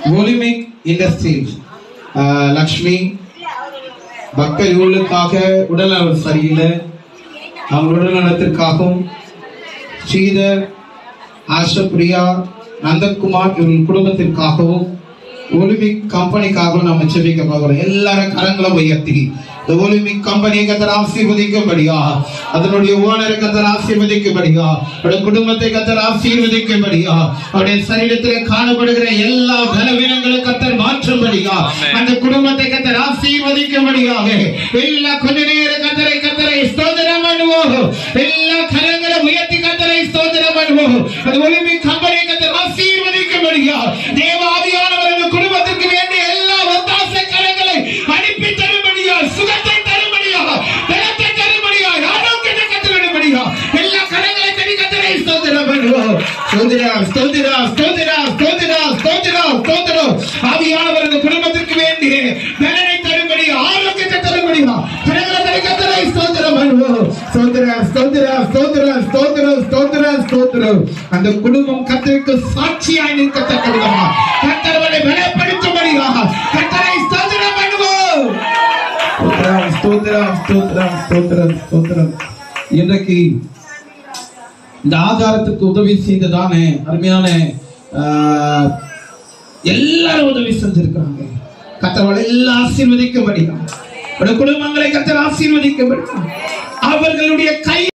ஒலிமிக் industries Lakshmi மக்கள் இவர்களுக்காக உடல்நலம் சரியில்லை அவங்க உடல்நலத்திற்காகவும் ஸ்ரீதர் ஆஷப்பிரியா நந்தகுமார் இவர்கள் குடும்பத்திற்காகவும் ஒலிம்பிக் கம்பெனிக்காகவும் நம்ம செபிக்க போகிறோம் எல்லாரும் கரங்களை உயர்த்தி இந்த ஒலிம்பிக் கம்பெனியை கத்தர் ஆசீர்வதிக்கும்படியா அதனுடைய ஓனரை கத்தர் ஆசீர்வதிக்கும்படியா அவருடைய குடும்பத்தை கத்தர் ஆசீர்வதிக்கும்படியா அவருடைய சரீரத்திலே காணப்படுகிற எல்லா பலவீனங்களும் கத்தர் மாற்றும்படியா அந்த குடும்பத்தை கத்தர் ஆசீர்வதிக்கும்படியாக எல்லா கொஞ்ச நேரம் கத்தரை கத்தரை ஸ்தோத்திரம் பண்ணுவோம் எல்லா கரங்களை உயர்த்தி கத்தரை ஸ்தோத்திரம் பண்ணுவோம் அது ஒலிம்பிக் கம்பெனி கத்தர் ஆசீர்வதிக்கும்படியா தேவாதியானவர் அந்த குடும்பத்திற்கு வேண்டிய எல்லா ஒத்தாசை கரங்களை அனுப்பி தரும்படியா சுகத்தை தரும்படியா பலத்தை தரும்படியா ஆரோக்கியத்தை கத்தரும்படியா எல்லா கரங்களை தனி கத்தரை ஸ்தோத்திரம் பண்ணுவோம் ஸ்தோத்திரா ஸ்தோத்திரா ஸ்தோத்திரா ஸ்தோத்திரா ஸ்தோத்திரா ஸ்தோத்திரம் ஆவியானவர் அந்த குடும்பத்திற்கு வேண்டிய பலனை தரும்படி ஆரோக்கியத்தை தரும்படியா கரங்களை தனி கத்தரை ஸ்தோத்திரம் பண்ணுவோம் ஸ்தோத்திரா ஸ்தோத்திரா ஸ்தோத்திரா ஸ்தோத்திரம் ஸ்தோத்திரா ஸ்தோத்திரம் அந்த குடும்பம் கத்தருக்கு சாட்சியாய் நிற்கத்தக்க விதமா கத்தரவனை பலப்படுத்தும்படியாக கத்தரை ஸ்தோத்திரம் பண்ணுவோம் ஸ்தோத்திரம் ஸ்தோத்திரம் ஸ்தோத்திரம் ஸ்தோத்திரம் ஸ்தோத்திரம் இன்றைக்கு இந்த ஆதாரத்துக்கு உதவி செய்ததானே அருமையான ஆஹ், எல்லாரும் உதவி செஞ்சிருக்கிறாங்க கத்தவளை எல்லாம் ஆசீர்வதிக்கும்படியா அவருடைய குடும்பங்களை கத்தர் ஆசீர்வதிக்கும்படி அவர்களுடைய கை